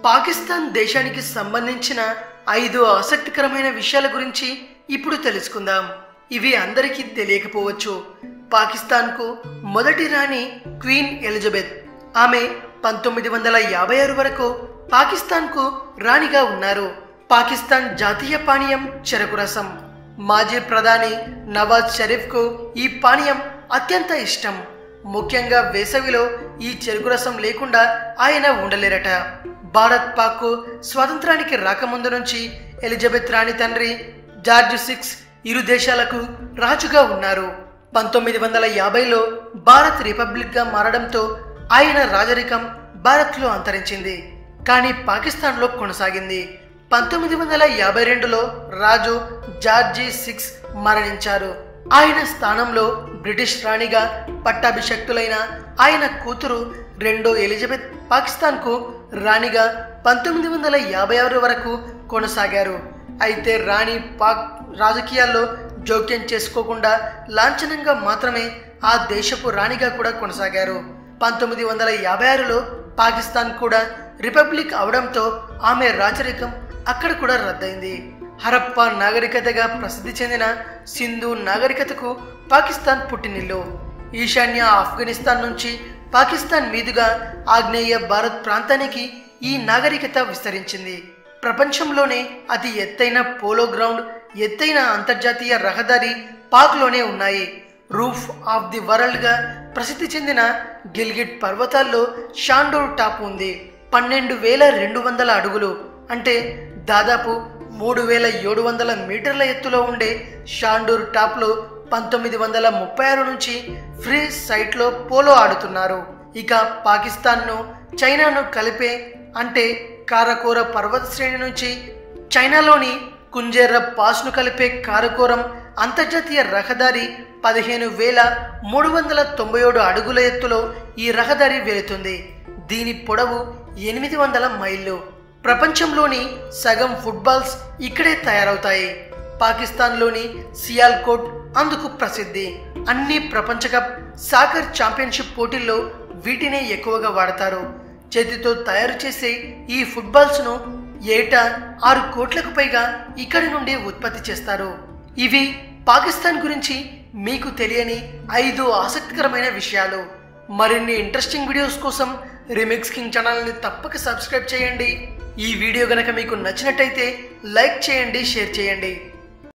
పాకిస్తాన్ దేశానికి సంబంధించిన ఐదు ఆసక్తికరమైన విషయాల గురించి ఇప్పుడు తెలుసుకుందాం ఇవి అందరికీ తెలియకపోవచ్చు పాకిస్తాన్కు మొదటి రాణి క్వీన్ ఎలిజబెత్ ఆమె పంతొమ్మిది వందల యాభై ఆరు వరకు పాకిస్తాన్కు రాణిగా ఉన్నారు పాకిస్తాన్ జాతీయ పానీయం చెరకు రసం మాజీ ప్రధాని నవాజ్ షరీఫ్కు ఈ పానీయం అత్యంత ఇష్టం ముఖ్యంగా వేసవిలో ఈ చెరుకు రసం లేకుండా ఆయన ఉండలేరట భారత్ పాక్ స్వాతంత్రానికి రాకముందు నుంచి ఎలిజబెత్ రాణి తండ్రి జార్జ్ సిక్స్ ఇరు దేశాలకు రాజుగా ఉన్నారు పంతొమ్మిది వందల యాభైలో భారత్ రిపబ్లిక్గా మారడంతో ఆయన రాజరికం భారత్లో అంతరించింది కానీ పాకిస్తాన్లో కొనసాగింది పంతొమ్మిది వందల యాభై రెండులో రాజు జార్జీ సిక్స్ మరణించారు ఆయన స్థానంలో బ్రిటిష్ రాణిగా పట్టాభిషక్తులైన ఆయన కూతురు రెండో ఎలిజబెత్ పాకిస్తాన్కు రాణిగా పంతొమ్మిది వందల యాభై ఆరు వరకు కొనసాగారు అయితే రాణి పాక్ రాజకీయాల్లో జోక్యం చేసుకోకుండా లాంఛనంగా మాత్రమే ఆ దేశపు రాణిగా కూడా కొనసాగారు పంతొమ్మిది వందల యాభై ఆరులో పాకిస్తాన్ కూడా రిపబ్లిక్ అవడంతో ఆమె రాచరికం అక్కడ కూడా రద్దయింది హరప్ప నాగరికతగా ప్రసిద్ధి చెందిన సింధు నాగరికతకు పాకిస్తాన్ పుట్టినిల్లు ఈశాన్య ఆఫ్ఘనిస్తాన్ నుంచి పాకిస్తాన్ మీదుగా ఆగ్నేయ భారత్ ప్రాంతానికి ఈ నాగరికత విస్తరించింది ప్రపంచంలోనే అతి ఎత్తైన పోలో గ్రౌండ్ ఎత్తైన అంతర్జాతీయ రహదారి పాక్లోనే ఉన్నాయి రూఫ్ ఆఫ్ ది వరల్డ్ గా ప్రసిద్ధి చెందిన గిల్గిట్ పర్వతాల్లో షాండోర్ టాప్ ఉంది పన్నెండు వేల రెండు వందల అడుగులు అంటే దాదాపు మూడు వేల ఏడు వందల మీటర్ల ఎత్తులో ఉండే షాండూర్ టాప్లో పంతొమ్మిది వందల ముప్పై ఆరు నుంచి ఫ్రీ సైట్లో పోలో ఆడుతున్నారు ఇక పాకిస్తాన్ను చైనాను కలిపే అంటే కారకోర పర్వత శ్రేణి నుంచి చైనాలోని కుంజేర్ర పాస్ను కలిపే కారకోరం అంతర్జాతీయ రహదారి పదిహేను వేల మూడు వందల తొంభై ఏడు అడుగుల ఎత్తులో ఈ రహదారి వెళుతుంది దీని పొడవు ఎనిమిది వందల మైళ్ళు ప్రపంచంలోని సగం ఫుట్బాల్స్ ఇక్కడే తయారవుతాయి పాకిస్తాన్లోని సియాల్కోట్ అందుకు ప్రసిద్ధి అన్ని ప్రపంచ కప్ సాకర్ ఛాంపియన్షిప్ పోటీల్లో వీటినే ఎక్కువగా వాడతారు చేతితో తయారు చేసే ఈ ఫుట్బాల్స్ను ఏటా ఆరు కోట్లకు పైగా ఇక్కడి నుండి ఉత్పత్తి చేస్తారు ఇవి పాకిస్తాన్ గురించి మీకు తెలియని ఐదు ఆసక్తికరమైన విషయాలు మరిన్ని ఇంట్రెస్టింగ్ వీడియోస్ కోసం రిమిక్స్ కింగ్ ఛానల్ని తప్పక సబ్స్క్రైబ్ చేయండి ఈ వీడియో గనక మీకు నచ్చినట్టయితే లైక్ చేయండి షేర్ చేయండి